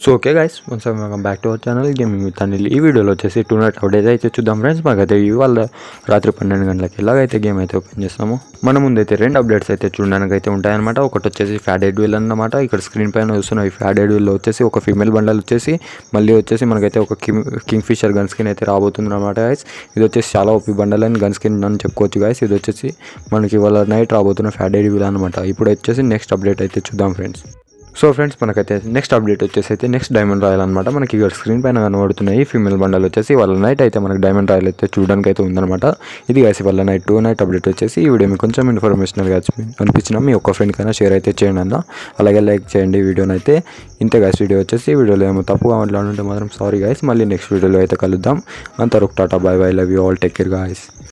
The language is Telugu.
so okay guys once welcome back to our channel gaming with Anil ఈ వీడియోలో వచ్చేసి టూ నైట్ అప్డేట్ అయితే చూద్దాం ఫ్రెండ్స్ మాకైతే ఇవాళ రాత్రి పన్నెండు గంటలకి ఎలాగైతే గేమ్ అయితే ఓపెన్ చేస్తామో మన ముందైతే రెండు అప్డేట్స్ అయితే చూడడానికి అయితే ఉంటాయన్నమాట ఒకటి వచ్చేసి ఫ్యాడెడ్ వీల్ అన్నమాట ఇక్కడ స్క్రీన్ పైన చూస్తున్న ఈ ఫ్యాడెడ్ వీల్లో వచ్చేసి ఒక ఫీమేల్ బండల్ వచ్చేసి మళ్ళీ వచ్చేసి మనకైతే ఒక king kingfisher gun skin అయితే రాబోతుంది అనమాట గైస్ ఇది వచ్చేసి చాలా ఓపీ బండల్ అని గన్ స్కిన్ అని చెప్పుకోవచ్చు గైస్ ఇది వచ్చేసి మనకి ఇవాళ నైట్ రాబోతున్న ఫ్యాడెడ్ వీల్ అనమాట ఇప్పుడు వచ్చేసి నెక్స్ట్ అప్డేట్ అయితే చూద్దాం ఫ్రెండ్స్ సో ఫ్రెండ్స్ మనకైతే నెక్స్ట్ అప్డేట్ వచ్చేసి అయితే నెక్స్ట్ డైమండ్ రాయల్ అనమాట మనకి ఇక్కడ స్క్రీన్ పైన కనబడుతున్నాయి ఫీమేల్ బండల్ వచ్చేసి వాళ్ళ నైట్ అయితే మనకి డైమండ్ రాయల్ అయితే చూడడానికి అయితే ఉందన్నమాట ఇది కాసి వాళ్ళ నైట్ టూ నైట్ అప్డేట్ వచ్చేసి ఈ వీడియో మీకు కొంచెం ఇన్ఫర్మేషనల్గా అనిపించిన మీ ఒక్క ఫ్రెండ్ కైనా షేర్ అయితే చేయండి అన్న అలాగే లైక్ చేయండి ఈ వీడియోని అయితే ఇంతే గాయస్ వీడియో వచ్చేసి ఈ వీడియోలో ఏమో తప్పుగా మాట్లాడుంటే మాత్రం సారీ గాయస్ మళ్ళీ నెక్స్ట్ వీడియోలో అయితే కలుద్దాం అంతవరకు tata bye bye love you all take care guys